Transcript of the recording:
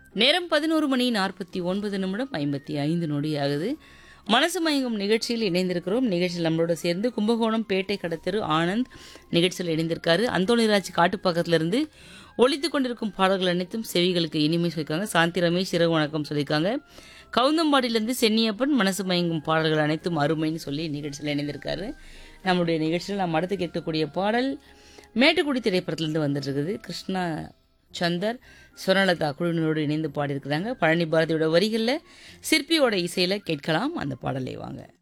நேரம் பதினோரு மணி நாற்பத்தி ஒன்பது நிமிடம் ஐம்பத்தி ஐந்து நொடி ஆகுது மனசு மயங்கும் நிகழ்ச்சியில் இணைந்திருக்கிறோம் நிகழ்ச்சியில் நம்மளோட சேர்ந்து கும்பகோணம் பேட்டை கடத்தெரு ஆனந்த் நிகழ்ச்சியில் இணைந்திருக்காரு அந்தோணிராஜ் காட்டுப்பாக்கத்திலிருந்து ஒழித்து கொண்டிருக்கும் பாடல்கள் அனைத்தும் செவிகளுக்கு இனிமை சொல்லியிருக்காங்க சாந்தி ரமேஷ் இரவு வணக்கம் சொல்லியிருக்காங்க கவுந்தம்பாடியிலேருந்து சென்னியப்பன் மனசு மயங்கும் பாடல்கள் அனைத்தும் அருமைன்னு சொல்லி நிகழ்ச்சியில் இணைந்திருக்காரு நம்முடைய நிகழ்ச்சியில் நாம் அடுத்து கேட்கக்கூடிய பாடல் மேட்டுக்குடி திரைப்படத்திலிருந்து வந்துட்டு இருக்குது கிருஷ்ணா சந்தர் சுவர்ணலதா குழுவினரோடு இணைந்து பாடியிருக்கிறாங்க பழனி பாரதியோட வரிகளில் சிற்பியோட இசையில் கேட்கலாம் அந்த பாடலை வாங்க